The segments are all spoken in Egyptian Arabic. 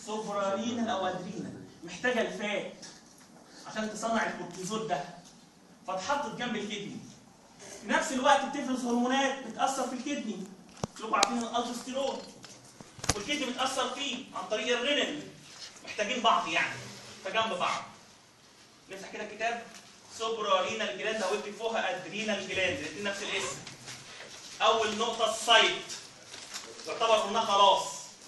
سوبرارينال او ادرينال محتاجه الفات عشان تصنع الكورتيزول ده فاتحطت جنب الكدني في نفس الوقت بتفرز هرمونات بتاثر في الكدني كلكم عارفين الالدوستيرون والكدني بتاثر فيه عن طريق الرينين محتاجين بعض يعني فجنب بعض نفتح كده الكتاب سوبرارينال جلاند او اكتب فوقها ادرينال جلاند الاثنين نفس الاسم اول نقطه السايت يعتبر قلنا خلاص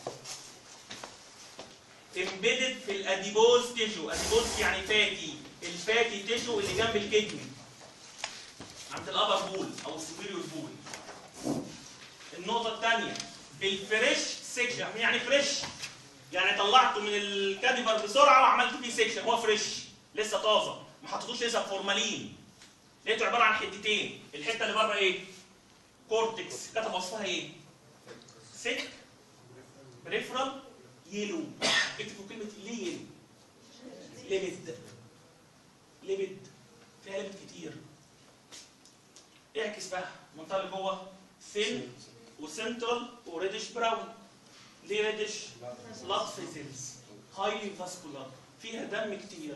امبيدد في الاديبوز تيشو اديبوز يعني فاتي الفاتي تيشو اللي جنب الكدني عند الابر بول او السوبيريور بول النقطه الثانيه بالفريش سيكشن يعني فريش يعني طلعته من الكاديفر بسرعه وعملت فيه سيكشن هو فريش لسه طازه ما حطيتوش لسه فورمالين لقيته عباره عن حتتين الحته اللي بره ايه كورتكس كتب وصفها ايه سيك بريفرال يلو اكتبوا كلمه ليه يلو ليبيد ليبيد فيها ليبيد كتير اعكس بقى المنطقه اللي جوه ثين وسنترال وريدش براون ليه ريدش بلاد فيزلز هايلي فاسكولار فيها دم كتير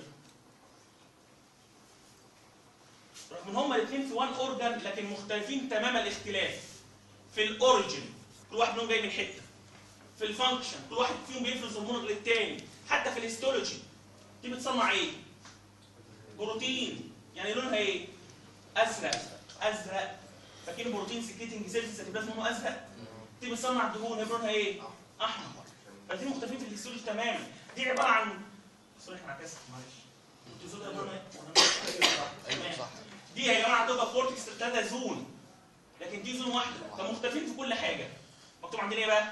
رغم ان هما الاثنين في وان اورجان لكن مختلفين تمام الاختلاف في الاوريجن كل واحد منهم جاي من حته في الفانكشن كل واحد فيهم بيفرز هرمون غير التاني حتى في الهيستولوجي دي بتصنع ايه بروتين يعني لونها ايه ازرق ازرق فاكرين بروتين سكريتنج سيلز هتبقى اسمه ازرق دي بتصنع دهون هيبقى لونها ايه احمر فالاثنين مختلفين في الهيستولوجي تماما دي عباره عن سوري احنا عكست معلش الكورتيزول ده لونه ايه ايوه صح دي يا جماعه هتبقى كورتكس ثلاثه زون لكن دي زون واحده فمختلفين في كل حاجه مكتوب عندنا ايه بقى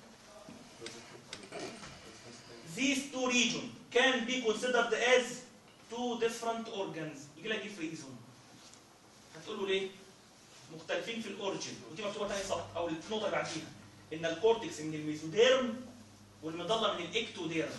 These two regions can be considered as two different organs يجي لك ايه في ريزون هتقول له ليه مختلفين في الاوريجن ودي مكتوبه تاني صح او النقطه اللي بعديها ان الكورتكس من الميزوديرم والمظله من الاكتوديرم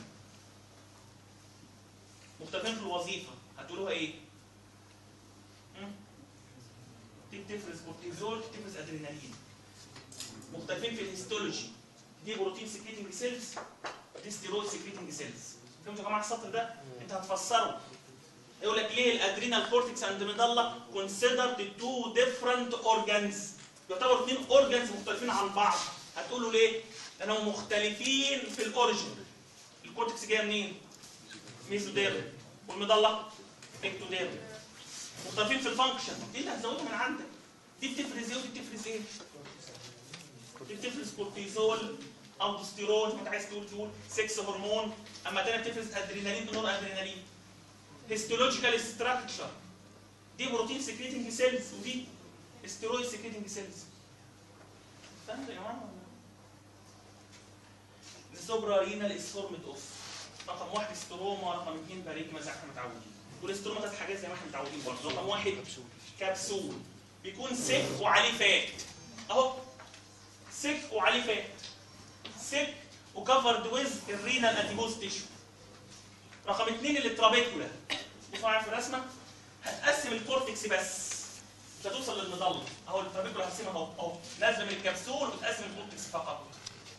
مختلفين في الوظيفه هتقولوها ايه مم؟ دي بتفرز كورتيزول دي بتفرز ادرينالين مختلفين في الهيستولوجي دي بروتين سكريتنج سيلز دي ستيرويد سكريتنج سيلز فهمتوا يا جماعه السطر ده انت هتفسره يقول لك ليه الادرينال كورتكس اند ميدالا كونسيدرد تو ديفرنت اورجانز يعتبروا اثنين اورجانز مختلفين عن بعض هتقولوا ليه لانهم مختلفين في الاوريجن الكورتكس جايه منين ميزوديرم والميدالا اكتوديرم مختلفين في الفانكشن دي اللي هتزودها من عندك دي بتفرز ايه ودي بتفرز ايه دي بتفرز كورتيزول الدوستيرون ما انت عايز تقول تقول سكس هرمون اما تاني بتفرز ادرينالين نور ادرينالين هيستولوجيكال ستراكشر دي بروتين سكريتنج سيلز ودي ستيرويد سكريتنج سيلز فهمت يا جماعه السوبرا رينال از فورمد اوف رقم واحد ستروما رقم اثنين باريكما زي ما احنا متعودين والاستروما ثلاث حاجات زي ما احنا متعودين برضه رقم واحد كبسول بيكون سك وعليه فات اهو سك وعليه فات سك وكفرد ويز الرينال اديبوز تيشو رقم اثنين الترابيكولا بصوا معايا في الرسمه هتقسم الكورتكس بس مش هتوصل للمظله اهو الترابيكولا هتقسمها اهو اهو نازله من الكبسول وتقسم الكورتكس فقط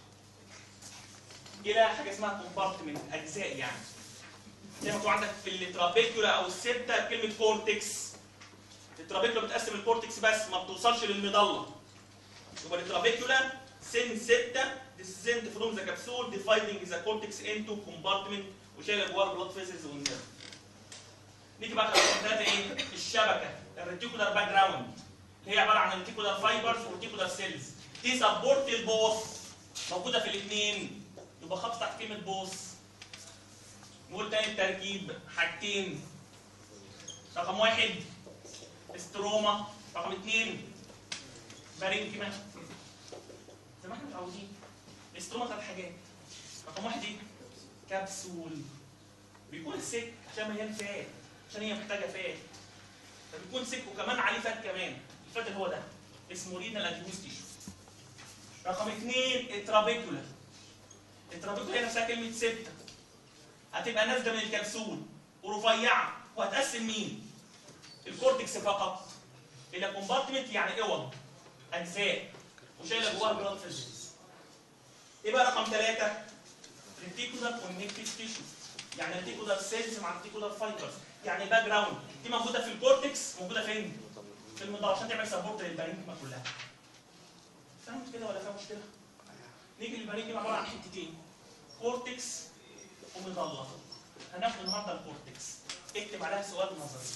الى حاجه اسمها كومبارتمنت اجزاء يعني زي ما مكتوب عندك في الترابيكولا او السبته كلمه كورتكس الترابيكولا بتقسم الكورتكس بس ما بتوصلش للمظله يبقى الترابيكولا سن 6 descend from the capsule dividing the cortex into compartment وشايله جواه البلاد فيزلز والنيرف نيجي بقى رقم ثلاثه ايه؟ الشبكه الريتيكولار باك جراوند اللي هي عباره عن ريتيكولار فايبرز وريتيكولار سيلز دي سبورت البوث موجوده في الاثنين يبقى خط تحت كلمه بوث نقول تاني التركيب حاجتين رقم واحد استروما رقم اثنين بارينكيما زي ما احنا متعودين الاستروما ثلاث حاجات رقم واحد ايه؟ كبسول بيكون سك عشان مليان فات عشان هي محتاجه فات فبيكون سك وكمان عليه فات كمان الفات اللي هو ده اسمه رينال اديبوز تيشو رقم اثنين الترابيكولا الترابيكولا هي نفسها كلمه سبته هتبقى نازله من الكبسول ورفيعه وهتقسم مين؟ الكورتكس فقط الى كومبارتمنت يعني اوض اجزاء وشايله جواها البلاد فيزلز ايه بقى رقم ثلاثه؟ ريتيكولار كونكتيف تيشو يعني ريتيكولار سيلز مع ريتيكولار فايبرز يعني باك جراوند دي موجوده في الكورتكس موجوده فين؟ في المضاد عشان تعمل سبورت للبارينكما كلها فهمت كده ولا فاهم مشكله؟ نيجي للبارينكما عباره عن حتتين كورتكس ومظله هناخد النهارده الكورتكس اكتب عليها سؤال نظري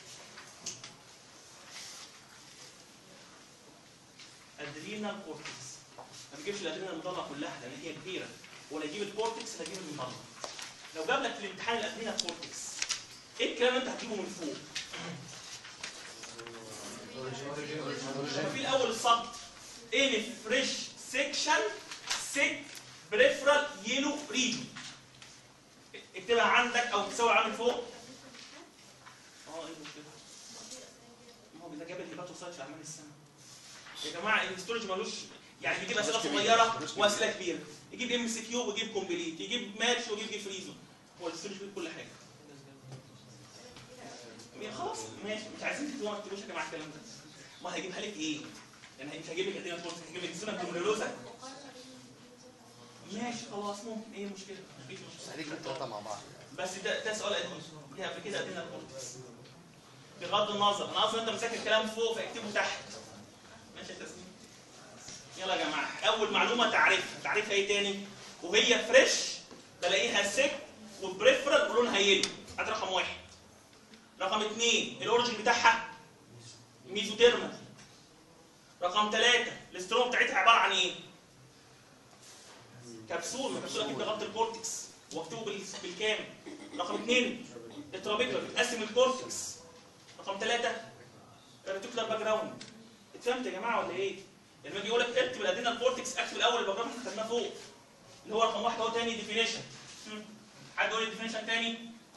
ادرينال كورتكس ما بيجيبش الادرينال المضله كلها لان هي كبيره ولا يجيب الكورتكس ولا يجيب المضله لو جاب لك في الامتحان الادرينال كورتكس ايه الكلام اللي انت هتجيبه من فوق؟ لما في الاول السطر ان فريش سيكشن سيك بريفرال يلو ريجن اكتبها عندك او تساوي عامل فوق اه ايه المشكله؟ ما هو ده جاب الهيباتوسايت في اعمال السنه يا جماعه الهيستولوجي ملوش يعني بيجيب اسئله صغيره واسئله كبيره يجيب ام سي كيو ويجيب كومبليت يجيب ماتش ويجيب فريزو هو الهيستولوجي بيجيب كل حاجه يا خلاص ماشي مش عايزين تكتبوا ما تكتبوش يا جماعه الكلام ده ما هيجيبها لك ايه؟ يعني مش هجيب لك ادينا فورس هجيب لك سنه كومبليلوزا ماشي خلاص ممكن ايه المشكله؟ مفيش مشكله هنيجي الثلاثة مع بعض بس ده ده سؤال قديم دي قبل كده ادينا الكورتكس بغض النظر انا اصلا انت مساك الكلام فوق فاكتبه تحت ماشي يا تسليم يلا يا جماعه اول معلومه تعريفها تعريفها ايه تاني وهي فريش بلاقيها سك وبريفرال ولونها يلو ادي رقم واحد رقم اثنين الاوريجن بتاعها ميزوديرمال رقم ثلاثة الاستروم بتاعتها عبارة عن ايه؟ كبسول ما كبسول اكيد بغطي الكورتكس واكتبه بال- بالكامل رقم اثنين الترابيكولار بتقسم الكورتكس رقم ثلاثة الريتيكولار باك جراوند اتفهمت يا جماعة ولا ايه؟ لما يجي يقول لك اكتب الادينال كورتكس اكتب الاول الباك جراوند احنا خدناه فوق اللي هو رقم واحد اهو تاني ديفينيشن حد يقول لي ديفينيشن تاني؟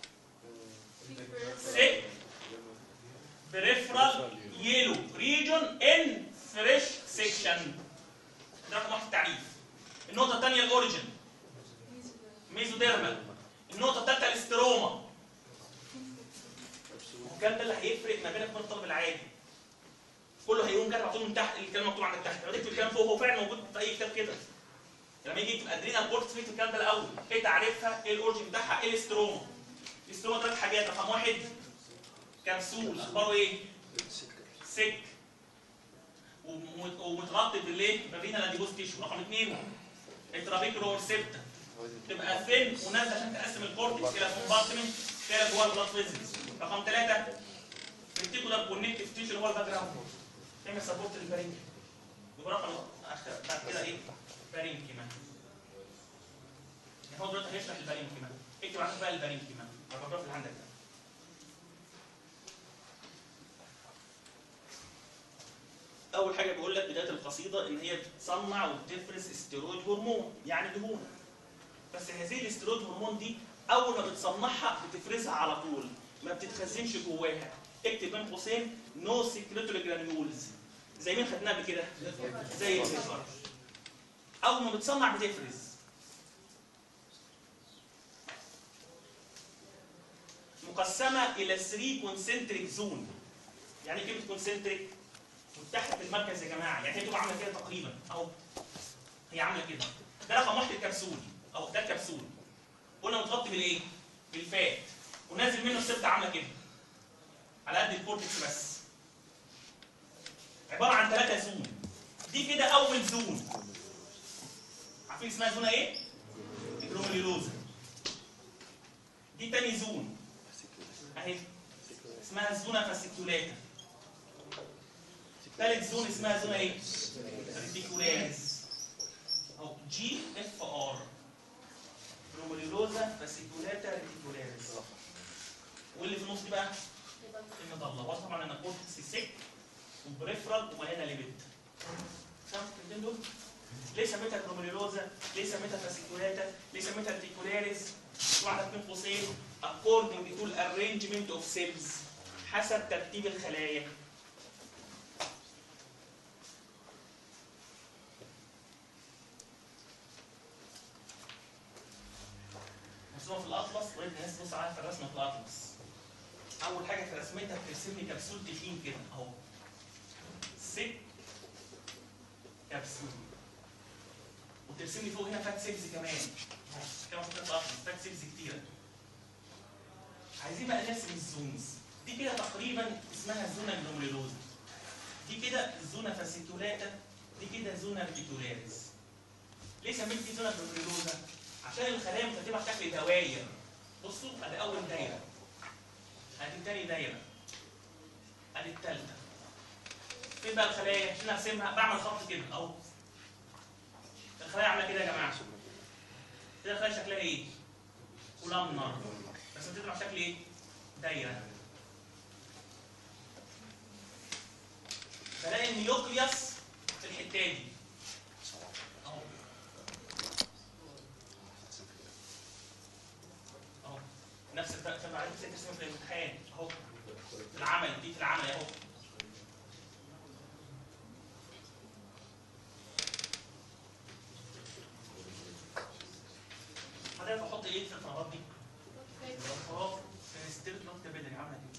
sick peripheral yellow region in fresh section ده رقم واحد تعريف النقطة الثانية الاوريجن ميزوديرمال النقطة الثالثة الاستروما الكلام ده اللي هيفرق ما بينك وبين الطالب العادي كله هيقوم كاتب على طول من تحت الكلام مكتوب عندك تحت لما تكتب الكلام فوق هو فعلا موجود في اي كتاب كده لما يجي يكتب ادرينال كورتكس فيكتب الكلام ده الاول ايه تعريفها ايه الاوريجن بتاعها ايه الاستروما الاستروما ثلاث حاجات رقم واحد كبسول اخباره ايه؟ سك وم- ومتغطي بالايه؟ مابينا لانجوز تيشو رقم اثنين الترابيكولو سيبتا تبقى ثين ونازله عشان تقسم الكورتكس الى كومبارتمنت كده جوه البلاد فيزلز رقم ثلاثه ريتيكولار كونكتيف تيشو اللي هو الباك جراوند تعمل سبورت للبارينكيما يبقى رقم آخر- بعد كده ايه؟ بارينكيما يعني هو دلوقتي هيشرح البارينكيما اكتب عندك بقى البارينكيما الباراجراف اللي عندك ده اول حاجه بيقول لك بدايه القصيده ان هي بتصنع وبتفرز استيرويد هرمون يعني دهون بس هذه الاستيرويد هرمون دي اول ما بتصنعها بتفرزها على طول ما بتتخزنش جواها اكتب بين قوسين نو سكريتوري جرانيولز زي مين خدناها قبل كده زي الفيفر اول ما بتصنع بتفرز مقسمه الى 3 كونسنتريك زون يعني ايه كلمه كونسنتريك متحد في المركز يا جماعه يعني هي بتبقى عامله كده تقريبا اهو هي عامله كده ده رقم واحد الكبسول اهو ده الكبسول قلنا متغطي بالايه؟ بالفات ونازل منه السبته عامله كده على قد الكورتكس بس عباره عن ثلاثه زون دي كده اول زون عارفين اسمها زونه ايه؟ الجلوميرولوزا دي تاني زون اهي اسمها الزونه فاسيكولاتا ثالث زون اسمها زونه ايه؟ ريتيكولاريس او جي اف ار جلوميرولوزا فاسيكولاتا ريتيكولاريس واللي في النص دي بقى المضله واضح طبعا ان الكورتكس سيك وبريفرال ومليانه ليبيد فاهم الكلمتين دول؟ ليه سميتها جلوميرولوزا؟ ليه سميتها فاسيكولاتا؟ ليه سميتها ريتيكولاريس؟ واحده بين قوسين according to the arrangement of cells حسب ترتيب الخلايا مرسومه في الاطلس وانت الناس تبص عليها في الرسمه في الاطلس اول حاجه في رسمتها بترسم لي كبسول تخين كده اهو سك كبسول وترسم لي فوق هنا فات سيلز كمان كمان زونز دي كده تقريبا اسمها زونا جلوميرولوزا دي كده زونا فاسيكولاتا دي كده زونا ريتيكولاريس ليه سميت دي زونا جلوميرولوزا عشان الخلايا مترتبه على شكل دواير بصوا ادي اول دايره ادي تاني دايره ادي التالتة فين بقى الخلايا عشان ارسمها بعمل خط كده اهو الخلايا عامله كده يا جماعه كده الخلايا شكلها ايه؟ كولامنر بس بتطلع على شكل ايه؟ دايره بلاقي النيوكليوس في الحته دي اهو اهو نفس الفرق كما عرفت ترسم في الامتحان اهو في العمل دي في العمل اهو حضرتك احط ايه في الفراغات دي؟ الفراغ في ستيرت نوت بدري عامله كده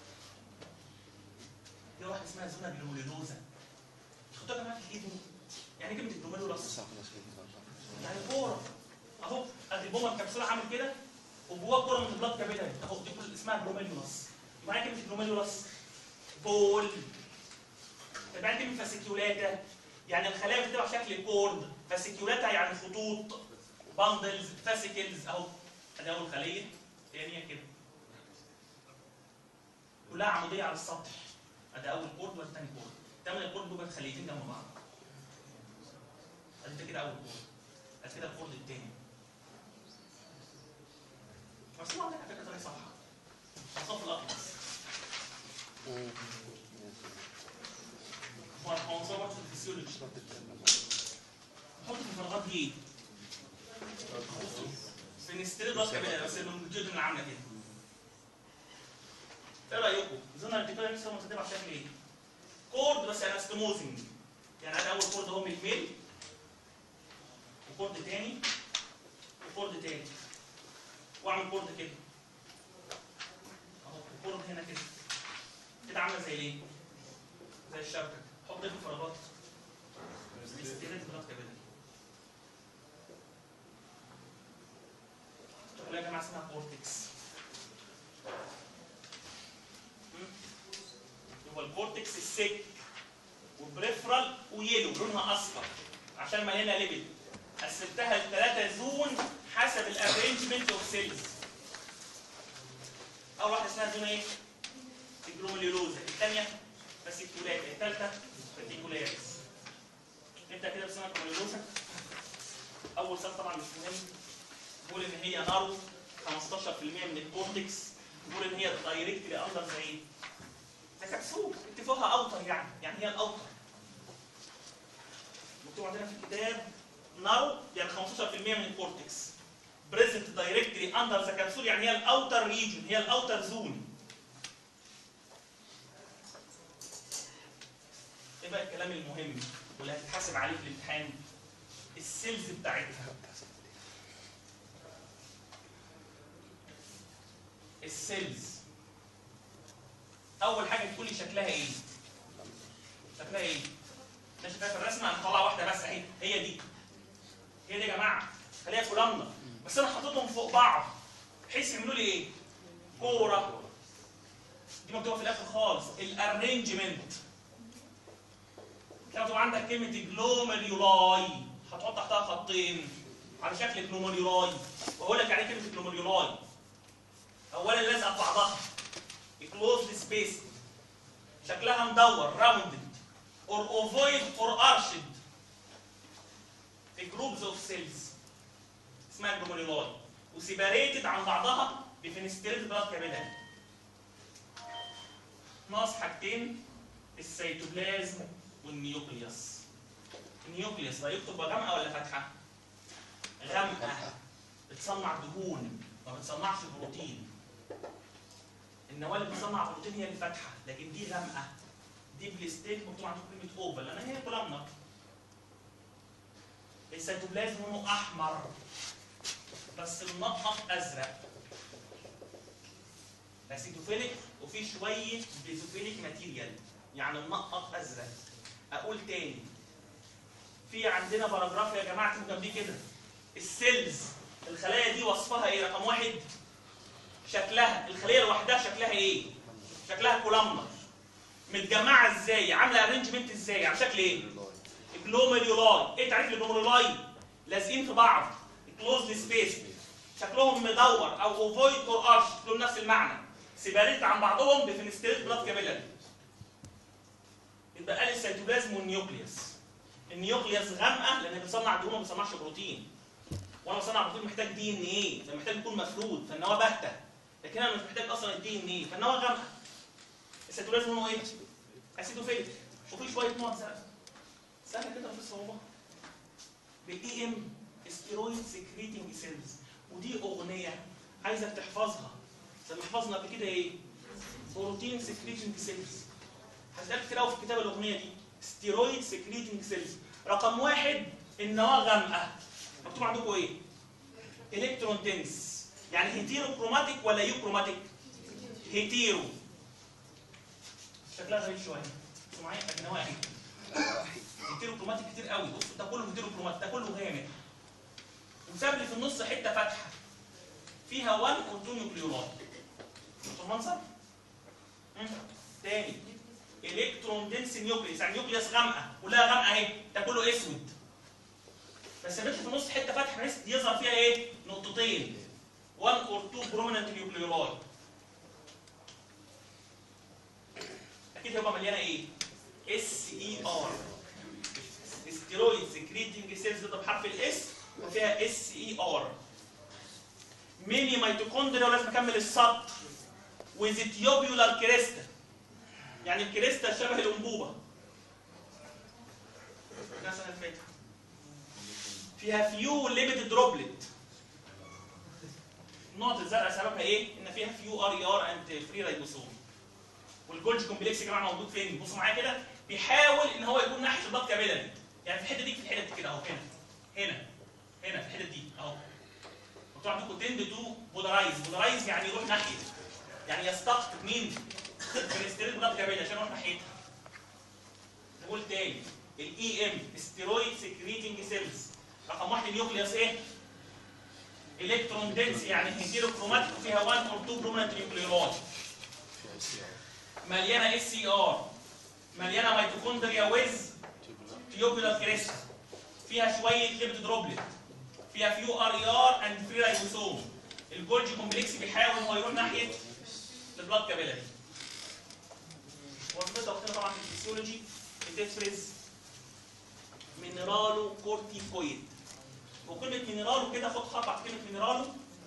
في واحده اسمها زونا جلوميرولوزا خدوها يا جماعه في الايد يعني كلمه جلوميرولوس يعني كوره اهو ادي بوما الكبسوله عامل كده وجواه كوره من البلاد كابيلاري اهو دي كل اسمها جلوميرولوس يبقى كلمه جلوميرولوس بول تبقى كلمه فاسيكيولاتا يعني الخلايا بتبقى شكل كورد فاسيكيولاتا يعني خطوط باندلز فاسيكلز اهو ادي اول خليه ثانيه كده كلها عموديه على السطح ادي اول كورد وادي ثاني كورد تعمل الكورد دول خليتين جنب بعض ادي ده كده اول كورد ادي كده الكورد الثاني مرسوم عندك على فكره زي صفحه الصف الاطلس هو العنصر برضه في الفسيولوجي حط في الفراغات دي ايه؟ فينستريد راس كابيلاري بس الجدن عامله كده ايه رايكم؟ زونا الارتيكولار لسه مترتبه على شكل ايه؟ كورد بس انستموزنج يعني ادي اول كورد اهو من الميل وكورد تاني وكورد تاني واعمل كورد كده اهو وكورد هنا كده كده عامله زي الايه؟ زي الشبكه حط ايه في الفراغات؟ فينستريد راس كابيلاري تقول يا جماعه اسمها كورتكس يبقى الكورتكس السك والبريفرال ويلو لونها اصفر عشان مليانه ليبيد قسمتها لثلاثه زون حسب الارينجمنت اوف سيلز اول واحده اسمها زون ايه؟ الجلوميرولوزا الثانيه فاسيكولاتا الثالثه ريتيكولاريس نبدا كده بسمها الجلوميرولوزا اول سؤال طبعا مش مهم بيقول ان هي نارو 15% من الكورتكس بيقول ان هي دايركتلي اندر زي ايه؟ زي كبسول اتفاقها اوتر يعني يعني هي الاوتر مكتوب عندنا في الكتاب نارو يعني 15% من الكورتكس بريزنت دايركتلي اندر ذا كبسول يعني هي الاوتر ريجن هي الاوتر زون ايه بقى الكلام المهم واللي هتتحاسب عليه في الامتحان السيلز بتاعتها السيلز اول حاجه تقول لي شكلها ايه شكلها ايه ده شكلها في الرسمه هنطلع واحده بس اهي هي دي هي دي يا جماعه خليها كولامنا بس انا حاططهم فوق بعض بحيث يعملوا لي ايه كوره دي مكتوبه في الاخر خالص الارينجمنت لو تبقى عندك كلمه جلوميرولاي هتحط تحتها خطين على شكل جلوميرولاي واقول لك يعني كلمه جلوميرولاي اولا لازقه في بعضها كلوزد سبيس شكلها مدور راوندد اور اوفويد اور ارشد في جروبز اوف سيلز اسمها جلوميرولاي وسيباريتد عن بعضها بفينستريت بلاد كابيلاري ناقص حاجتين السيتوبلازم والنيوكليوس النيوكليوس بقى يكتب غامقه ولا فاتحه؟ غامقه بتصنع دهون ما بتصنعش بروتين النواه اللي بتصنع بروتين هي الفاتحه لكن دي غامقه دي بلاستيك مكتوب عندكم كلمه اوفال لان هي كولامنا السيتوبلازم لونه احمر بس المنقط ازرق اسيتوفيليك وفي شويه بيزوفيليك ماتيريال يعني المنقط ازرق اقول تاني في عندنا باراجراف يا جماعه اكتبوا جنبيه كده السيلز الخلايا دي وصفها ايه رقم واحد شكلها الخليه لوحدها شكلها ايه شكلها كولامنر متجمعه ازاي عامله ارينجمنت ازاي على شكل ايه جلوميرولاي ايه تعريف الجلوميرولاي لازقين في بعض كلوزلي سبيس شكلهم مدور او اوفويد اور ارش لهم نفس المعنى سيباريت عن بعضهم بفينستريت بلاد كابيلاري يبقى قال السيتوبلازم والنيوكليوس النيوكليوس غامقه لان بتصنع دهون ما بتصنعش بروتين وانا بصنع بروتين محتاج دي ان ايه فمحتاج يكون مفرود فالنواه باهته لكن انا مش محتاج اصلا الدي ان ايه فالنواه غامقه السيتوبلازم لونه ايه؟ اسيدوفيليك وفي شويه نقط زرقاء سهله كده مفيش صعوبه بالاي ام ستيرويد سكريتنج سيلز ودي اغنيه عايزك تحفظها زي ما حفظنا قبل كده ايه؟ بروتين سكريتنج سيلز هتلاقي كتير قوي في الكتاب الاغنيه دي ستيرويد سكريتنج سيلز رقم واحد النواه غامقه مكتوب عندكم ايه؟ الكترون دنس يعني هيتيرو كروماتيك ولا يو كروماتيك؟ هيتيرو شكلها غريب شويه بصوا معايا ادي نواه اهي هيتيرو كروماتيك كتير قوي بص ده كله هيتيرو كروماتيك ده كله غامق وساب لي في النص حته فاتحه فيها 1 اور 2 نيوكليولاي شفتوا المنظر؟ مم. تاني الكترون دنس نيوكليس يعني نيوكليس غامقه كلها غامقه اهي ده كله اسود بس سابت في النص حته فاتحه بحيث يظهر فيها ايه؟ نقطتين 1 اور 2 بروميننت نيوكليولاي اكيد هيبقى مليانه ايه؟ اس اي ار ستيرويد سكريتنج سيلز ده بحرف الاس وفيها اس اي ار ميني ميتوكوندريا ولازم اكمل السطر وذ تيوبيولار كريستا يعني الكريستا شبه الانبوبه الناس اللي فاتت فيها فيو ليميتد دروبلت النقط الزرقاء سببها ايه؟ ان فيها فيو ار اي ار اند فري رايبوسوم والجولج كومبلكس يا جماعه موجود فين؟ بصوا معايا كده بيحاول ان هو يكون ناحيه البلاد كابيلاري يعني في الحته دي في الحته دي كده اهو هنا هنا هنا في الحته دي اهو مكتوب عندكم تند تو بولارايز بولارايز يعني يروح ناحيه يعني يستقطب مين؟ الكوليسترول بلاد كابيلاري عشان يروح ناحيتها نقول تاني الاي ام ستيرويد سكريتنج سيلز رقم واحد النيوكليوس ايه؟ الكترون دنس يعني هيتيروكروماتيك فيها 1 اور 2 بروميننت نيوكليولاي مليانه اس سي ار مليانه ميتوكوندريا ويز تيوبولار كريست فيها شويه ليبت دروبلت فيها فيو ار اي ار اند فري رايبوسوم الجولجي كومبلكس بيحاول هو يروح ناحيه البلاد كابيلاري وظيفتها وقتنا طبعا في الفسيولوجي بتفرز مينرالو كورتيكويد وكلمه مينرالو كده خد خط على كلمه مينرالو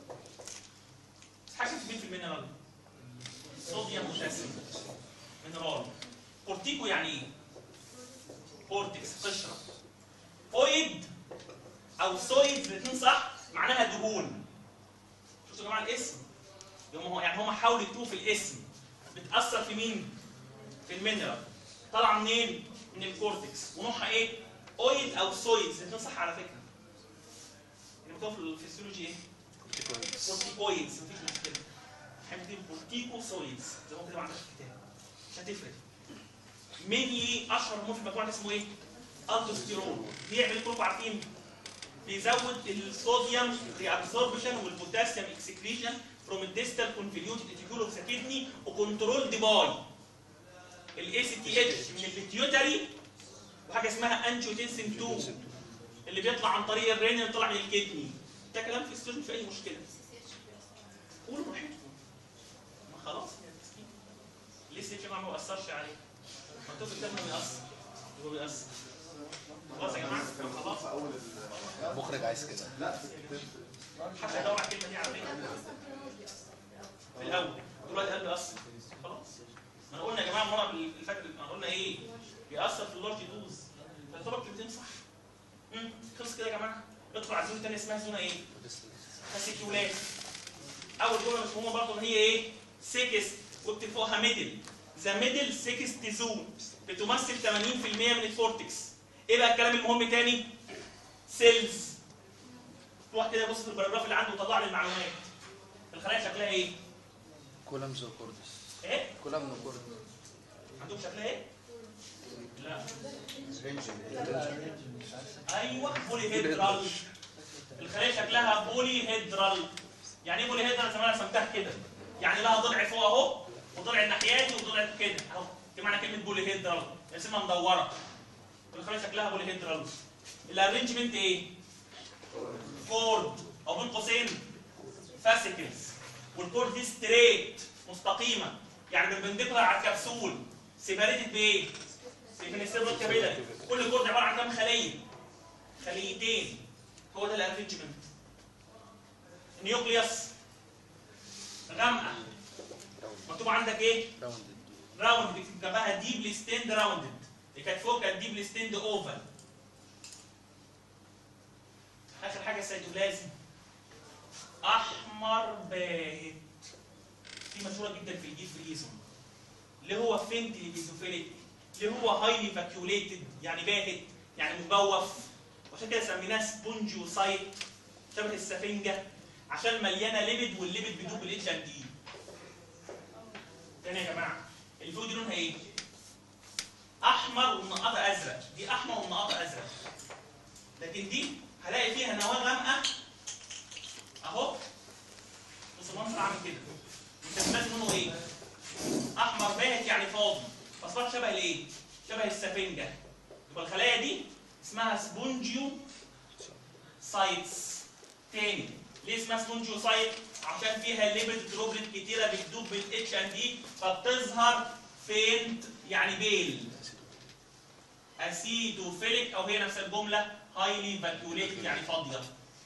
حاجه مين في المينرالو صوديوم بوتاسيوم مينرالو كورتيكو يعني ايه كورتكس قشره اويد او سويد الاثنين صح معناها دهون شفتوا يا جماعه الاسم يوم هو يعني هم حاولوا يكتبوا في الاسم بتاثر في مين في المينرال طالعه منين من الكورتكس ونوعها ايه اويد او سويد الاثنين صح على فكره اللي مكتوب في الفسيولوجي ايه كورتيكويدز مفيش مشكله احنا بنكتب كورتيكو سويدز زي ما كده ما عندكش في الكتاب مش هتفرق ميني اشهر هرمون في المجموعه اسمه ايه؟ الدوستيرون بيعمل كلكم عارفين بيزود الصوديوم ريابسوربشن والبوتاسيوم اكسكريشن فروم الديستال كونفوليوتد اتيكول اوف ذا كدني وكنترول باي الاي سي تي اتش من البيتيوتري وحاجه اسمها انجيوتنسين 2 اللي بيطلع عن طريق الرين اللي طلع من الكدني ده كلام في السجن في اي مشكله قولوا براحتكم ما خلاص يا مسكين لسه يا جماعه ما بيأثرش عليه مكتوب في الكتاب انه بيأثر هو بيأثر خلاص يا جماعه خلاص المخرج عايز كده لا في الكتاب حتى يدور على الكلمه دي على فكره في الاول دلوقتي قال بيأثر خلاص ما انا قلنا يا جماعه المره اللي فاتت ما قلنا ايه بيأثر في اللارج دوز فيعتبر كلمتين صح امم خلص كده يا جماعه ندخل على زونه ثانيه اسمها زونه ايه؟ فاسيكيولات اول جمله مفهومه برضه ان هي ايه؟ سيكست واكتب فوقها ميدل ذا ميدل سيكست زون بتمثل 80% من الكورتكس ايه بقى الكلام المهم تاني؟ سيلز روح كده بص في الباراجراف اللي عنده وطلع لي المعلومات الخلايا شكلها ايه؟ كولام زوكوردس ايه؟ كولام نوكوردس عندهم شكلها ايه؟ لا رينج ايوه بولي هيدرال الخلايا شكلها بولي هيدرال يعني ايه بولي هيدرال زي ما انا رسمتها كده يعني لها ضلع فوق اهو وضلع الناحيتي وضلع كده اهو دي معنى كلمه بولي هيدرال رسمها مدوره والخلايا شكلها بولي هيدرال الارينجمنت ايه؟ كورد او بين قوسين فاسيكلز والكورد دي ستريت مستقيمه يعني بالبنديكولار على الكبسول سيباريتد بايه؟ سيباريتد كابيلاري كل كورد عباره عن كام خليه؟ خليتين هو ده الارينجمنت نيوكليوس غامقه مكتوب عندك ايه؟ راوندد راوند بيكتب جنبها ديبلي ستيند راوندد اللي كانت فوق كانت ديبلي ستيند اوفال اخر حاجه سيتوبلازم احمر باهت دي مشهوره جدا في الجيف ريزون اللي هو فينت ليبيزوفيليك اللي هو هايلي فاكيوليتد يعني باهت يعني مجوف وعشان كده سميناه سبونجيوسايت شبه السفنجه عشان مليانه ليبيد والليبيد بيدوب بالاتش ان دي تاني يا جماعه الفوق دي لونها ايه؟ احمر ومنقطه ازرق دي احمر ومنقطه ازرق لكن دي هلاقي فيها نواه غامقه اهو بص المنظر عامل كده مسمات لونه ايه؟ احمر باهت يعني فاضي فاصبح شبه الايه؟ شبه السفنجه يبقى الخلايا دي اسمها سبونجيو سايتس تاني ليه اسمها سبونجيو سايت؟ عشان فيها ليبيد دروبلت كتيره بتدوب بالاتش ان دي فبتظهر فينت يعني بيل اسيدوفيليك او هي نفس الجمله هايلي فاكيوليتد يعني فاضيه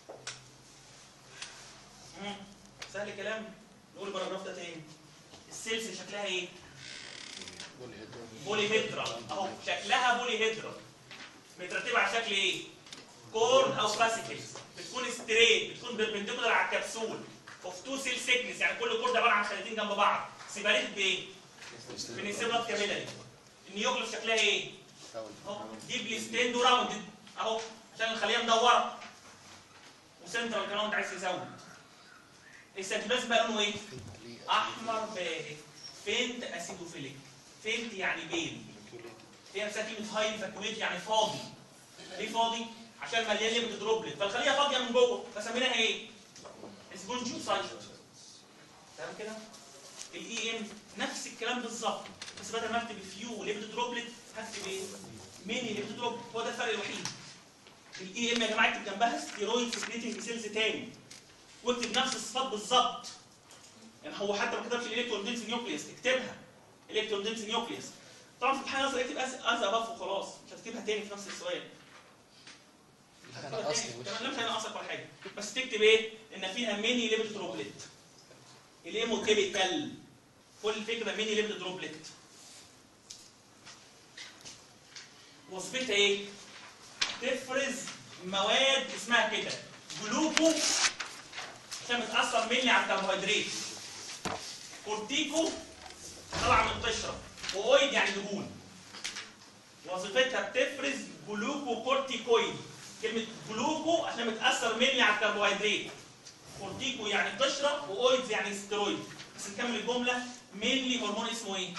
مم. سهل الكلام نقول الباراجراف ده تاني السيلز شكلها ايه؟ بولي هيدرال بولي هيدرا اهو شكلها بولي هيدرا مترتبه على شكل ايه؟ كورن او فاسيكلز بتكون ستريت بتكون بيربنديكولار على الكبسول اوف تو سيل سيكنس يعني كل كورد عباره عن خليتين جنب بعض سيباريتد بايه؟ بنسيبلات كابيلاري النيوكليوس شكلها ايه؟ راوندد اهو ديبلي ستيند وراوندد اهو عشان الخليه مدوره وسنترال كمان انت عايز تزود السيتوبلازم بقى لونه ايه؟ احمر باهت فينت اسيدوفيليك فينت يعني بيل هي نفسها كلمه هاي فاكويت يعني فاضي ليه فاضي؟ عشان مليان ليبيد دروبلت فالخليه فاضيه من جوه فسميناها ايه؟ سبونجيوسايت تمام كده؟ الاي ام نفس الكلام بالظبط بس بدل ما اكتب فيو ليبيد دروبلت هكتب ايه؟ ميني ليبيد دروبلت هو ده الفرق الوحيد الاي ام يا جماعه اكتب جنبها ستيرويد سكريتنج سيلز تاني واكتب نفس الصفات بالظبط يعني هو حتى ما كتبش الالكترون دنس نيوكليوس اكتبها الكترون دنس نيوكليوس طبعا في الامتحان اصلا اكتب از از اباف وخلاص مش هتكتبها تاني في نفس السؤال انا اصلي تمام لا مش هينقصك ولا حاجه بس تكتب ايه ان فيها ميني ليبل دروبلت الام كيميكال كل الفكره ميني ليبل دروبلت وظيفتها ايه تفرز مواد اسمها كده جلوكو عشان بتاثر مينلي على الكربوهيدرات كورتيكو طالعه من القشره واويد يعني دهون وظيفتها بتفرز جلوكو كورتيكويد كلمة جلوكو عشان بتأثر مينلي على الكربوهيدرات كورتيكو يعني قشرة واويدز يعني ستيرويد بس نكمل الجملة مينلي هرمون اسمه ايه؟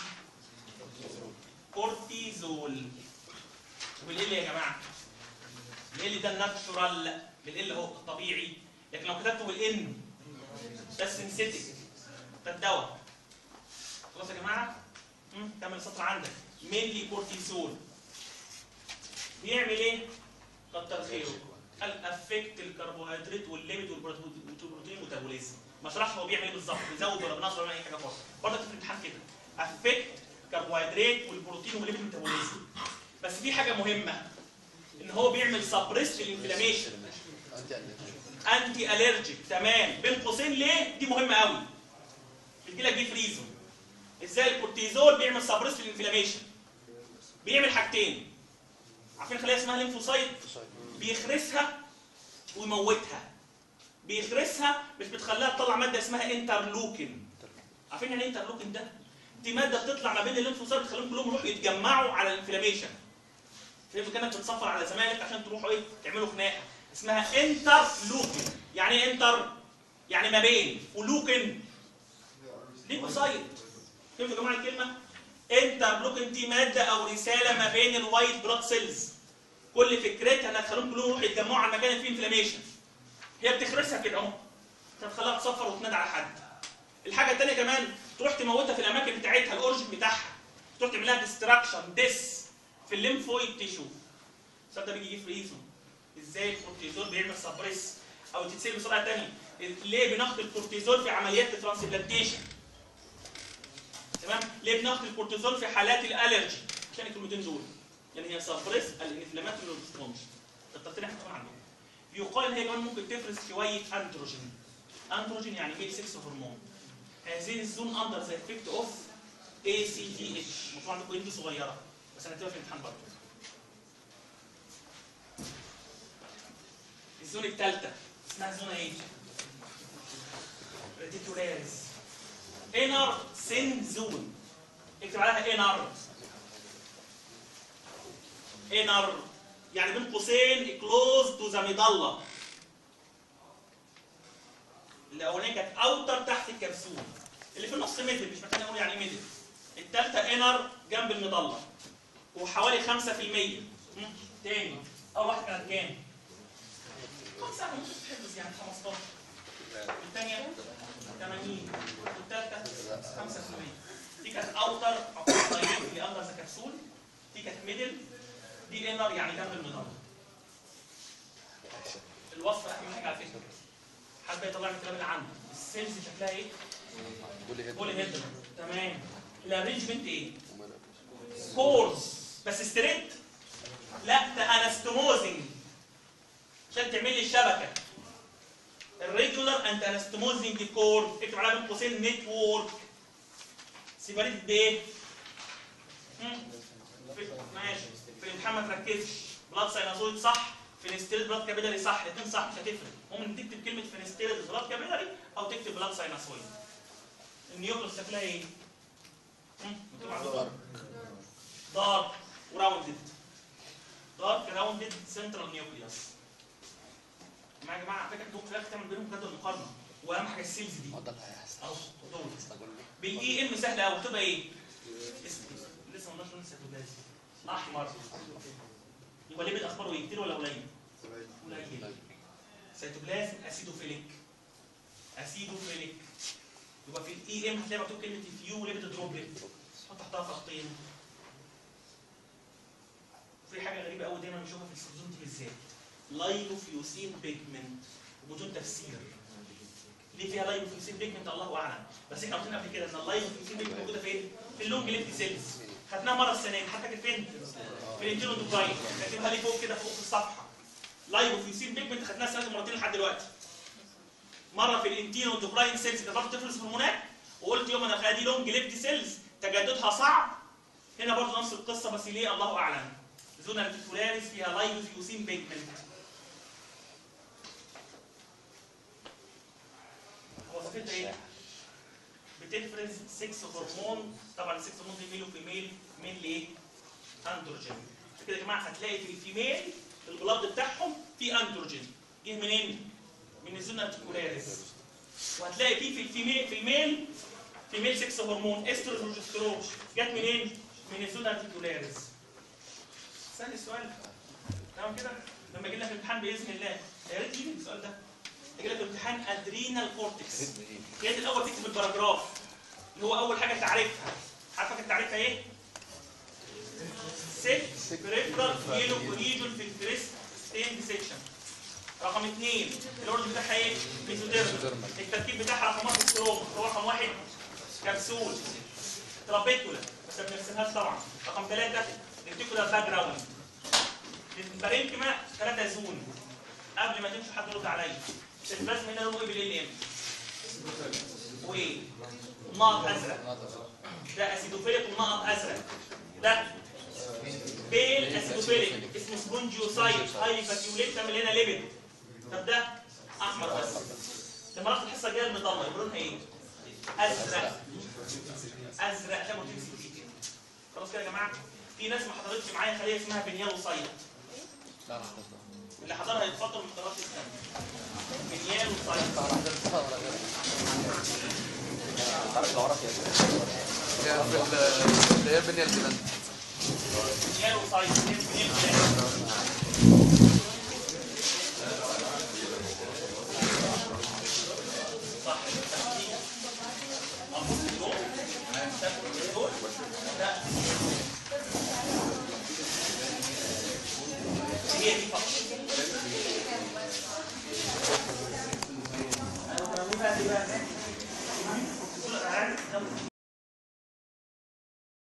كورتيزول وبالال يا جماعة ال ده الناتشورال بالال هو الطبيعي لكن لو كتبته بالان ده السنسيتيك ده الدواء خلاص يا جماعة؟ مم، كمل السطر عندك مينلي كورتيزول بيعمل ايه؟ كتر خيره قال افكت الكربوهيدرات والليبيد والبروتين ميتابوليزم ما شرحش هو بيعمل ايه بالظبط بيزود ولا بينقص ولا اي حاجه خالص برضه في الامتحان كده افكت الكربوهيدرات والبروتين والليبيد ميتابوليزم بس في حاجه مهمه ان هو بيعمل سبريس للانفلاميشن انتي الرجيك انتي الرجيك تمام بين قوسين ليه دي مهمه قوي بيجي لك دي فريزون ازاي الكورتيزول بيعمل سبريس للانفلاميشن بيعمل حاجتين عارفين خليه اسمها ليمفوسايت بيخرسها ويموتها بيخرسها مش بتخليها تطلع ماده اسمها انترلوكين عارفين يعني ايه انترلوكين ده دي ماده بتطلع ما بين الليمفوسايت تخليهم كلهم يروحوا يتجمعوا على الانفلاميشن فهمت كانك بتصفر على زمايلك عشان تروحوا ايه تعملوا خناقه اسمها انترلوكين يعني ايه انتر يعني ما بين ولوكين ليمفوسايت فهمتوا يا جماعه الكلمه انترلوكين دي ماده او رساله ما بين الوايت بلاد سيلز كل فكرتها انها تخليهم كلهم يروحوا يتجمعوا على المكان اللي فيه انفلاميشن هي بتخرسها كده اهو عشان تخليها تصفر وتنادى على حد الحاجه الثانيه كمان تروح تموتها في الاماكن بتاعتها الاورجن بتاعها تروح تعمل لها ديستراكشن ديس في الليمفويد تيشو السؤال ده بيجي في ريزون ازاي الكورتيزول بيعمل سبريس او تتسال بسرعه ثانيه ليه بناخد الكورتيزول في عمليات الترانسبلانتيشن تمام ليه بناخد الكورتيزول في حالات الالرجي عشان الكلمتين دول يعني هي سبريس الانفلاماتوري ريسبونس التلاتين احنا طبعا عندهم يقال ان هي كمان ممكن تفرز شويه اندروجين اندروجين يعني ميل 6 هرمون هذه الزون اندر ذا افكت اوف اي سي تي اتش المفروض عندكم اندو صغيره بس هنكتبها في الامتحان برضه الزون الثالثه اسمها زون ايه؟ ريتيكولاريس انر سين زون اكتب عليها انر انر يعني بين قوسين كلوز تو ذا ميدالا الاولانيه كانت اوتر تحت الكبسول اللي في النص ميدل مش محتاج اقول يعني ايه ميدل الثالثه انر جنب الميدالا وحوالي 5% مم. تاني اول واحده كانت كام؟ خمسة ممكن تحفظ يعني 15 الثانية 80 والثالثة 5% دي كانت اوتر اللي اندر ذا كبسول دي كانت ميدل دي انر يعني جنب الميدالا الوصف اهم حاجه على فكره حد يطلع من الكلام اللي عنده السيلز شكلها ايه؟ بولي هيد بولي هيدر تمام الارينجمنت ايه؟ كورز بس ستريت لا ده انستموزنج عشان تعمل لي الشبكه الريجولار انت انستموزنج كور اكتب عليها بين قوسين نتورك سيباريت بايه؟ مم. في- ماشي في الامتحان ما تركزش بلاد سايناسويد صح فينستيريد بلاد كابيلاري صح الاثنين صح مش هتفرق ممكن تكتب كلمه فينستيريد بلاد كابيلاري او تكتب بلاد سايناسويد النيوكلس شكلها ايه؟ مم. مكتوب على دارك وراوندد دارك راوندد سنترال نيوكليوس يا جماعه على فكره انتوا في الاخر تعمل بينهم بجد المقارنه واهم حاجه السيلز دي اتفضل هيحصل اهو دول استقول لي بالاي ام سهله قوي تبقى ايه؟ اسم لسه ما قلناش لون السيتوبلازم احمر يبقى ليه اخباره ايه؟ كتير ولا قليل؟ قليل سيتوبلازم اسيدوفيليك اسيدوفيليك يبقى في الاي ام هتلاقي مكتوب كلمه فيو ليبيد دروبلت حط تحتها خطين في حاجه غريبه قوي دايما بنشوفها في السيزون دي بالذات لايلوفيوسين بيجمنت وبدون تفسير ليه فيها لايلوفيوسين بيجمنت الله اعلم بس احنا قلنا قبل كده ان اللايلوفيوسين بيجمنت موجوده فين؟ في اللونج ليفت سيلز خدناها مره السنه دي حتى كانت فين؟ في الانتيرو دوبراين كاتبها لي فوق كده فوق في الصفحه لايلوفيوسين بيجمنت خدناها السنه دي مرتين لحد دلوقتي مره في الانتيرو دوبراين سيلز كانت برضه تفرز هرمونات وقلت يوم انا خليها دي لونج ليفت سيلز تجددها صعب هنا برضه نفس القصه بس ليه الله اعلم زونا ريتيكولاريس فيها لايلوفيوسين بيجمنت وظيفتها ايه؟ بتفرز 6 هرمون طبعا ال 6 هرمون دي ميل وفيميل ميل لايه؟ اندروجين كده يا جماعه هتلاقي في الفيميل البلاد بتاعهم في اندروجين جه منين؟ من الزونا ريتيكولاريس وهتلاقي فيه في الفيميل في الميل فيميل 6 هرمون استروجين وبروجسترون جت منين؟ من الزونا ريتيكولاريس سهل السؤال تمام كده؟ لما يجي لك الامتحان باذن الله يا ريت يجي السؤال ده يجي لك امتحان ادرينال كورتكس يا ريت الاول تكتب الباراجراف اللي هو اول حاجه تعريفها عارفه تعريفها ايه؟ ست بريفرال يلو ريجون في الكريست ستين سيكشن رقم اثنين الاورج بتاعها ايه؟ ميزوديرمال التركيب بتاعها رقم واحد ستروم رقم واحد كبسول ترابيكولا بس ما بنرسمهاش طبعا رقم ثلاثه ريتيكولا باك جراوند البارينكما ثلاثه زون قبل ما تمشوا حد يرد عليا البلازما هنا لونه ايه بالال ام؟ وايه؟ نقط ازرق ده اسيدوفيليك ونقط ازرق ده بيل اسيدوفيليك اسمه سبونجيوسايت هاي فاتيوليت تعمل هنا ليبيد طب ده احمر بس لما رحت الحصه الجايه المضله يبقى لونها ايه؟ ازرق ازرق ده موتيف كده خلاص كده يا جماعه في ناس ما حضرتش معايا خليه اسمها بنيالوسايت لا لا حضرتها اللي حضرها يتفضل من حضرات السنه بنيالوسايت لا حضرتها ولا غيرها هي في ال- اللي هي البنية الجبال بنيالوسايت بنيالوسايت صح لا هي دي فقط أيوة، كان مين بقى دي بقى؟ دول أنا عارف كم